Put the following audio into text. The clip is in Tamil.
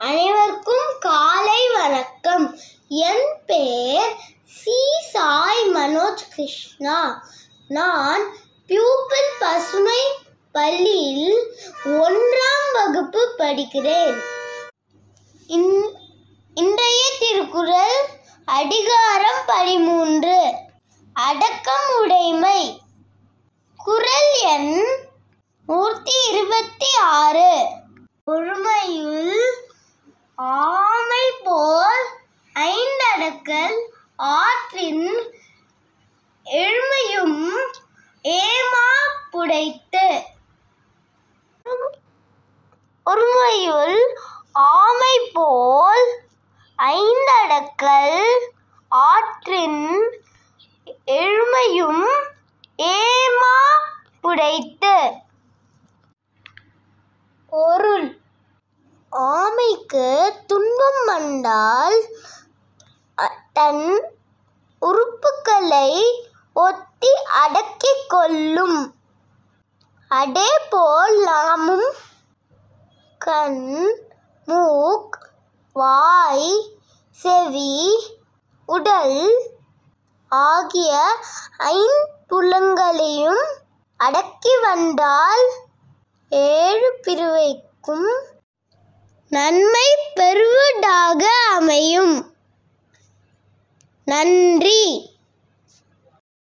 அனைவருக்கும் காலை வணக்கம் என் பெயர் சி சாய் மனோஜ் கிருஷ்ணா நான் பியூப்பிள் பசுமை பள்ளியில் ஒன்றாம் வகுப்பு படிக்கிறேன் இன்- இன்றைய திருக்குறள் அதிகாரம் பதிமூன்று அடக்கம் உடைமை குறள் எண் நூற்றி இருபத்தி ஆறு ஒருமையுள் ஆமை போல் ஐந்தடக்கல் ஆற்றின் எழுமையும் ஏமா புடைத்து ஒருமையுள் ஆமை போல் ஐந்தடக்கல் ஆற்றின் எழுமையும் ஏமா புடைத்து பொருள் ஆமைக்கு துன்பம் வந்தால் அ- தன் உறுப்புகளை ஒத்தி அடக்கிக் கொள்ளும் அதேபோல் நாமும் கண் மூக் வாய் செவி உடல் ஆகிய ஐம்புலங்களையும் அடக்கி வந்தால் ஏழு பிரிவைக்கும் நன்மை பெறுவதாக அமையும் நன்றி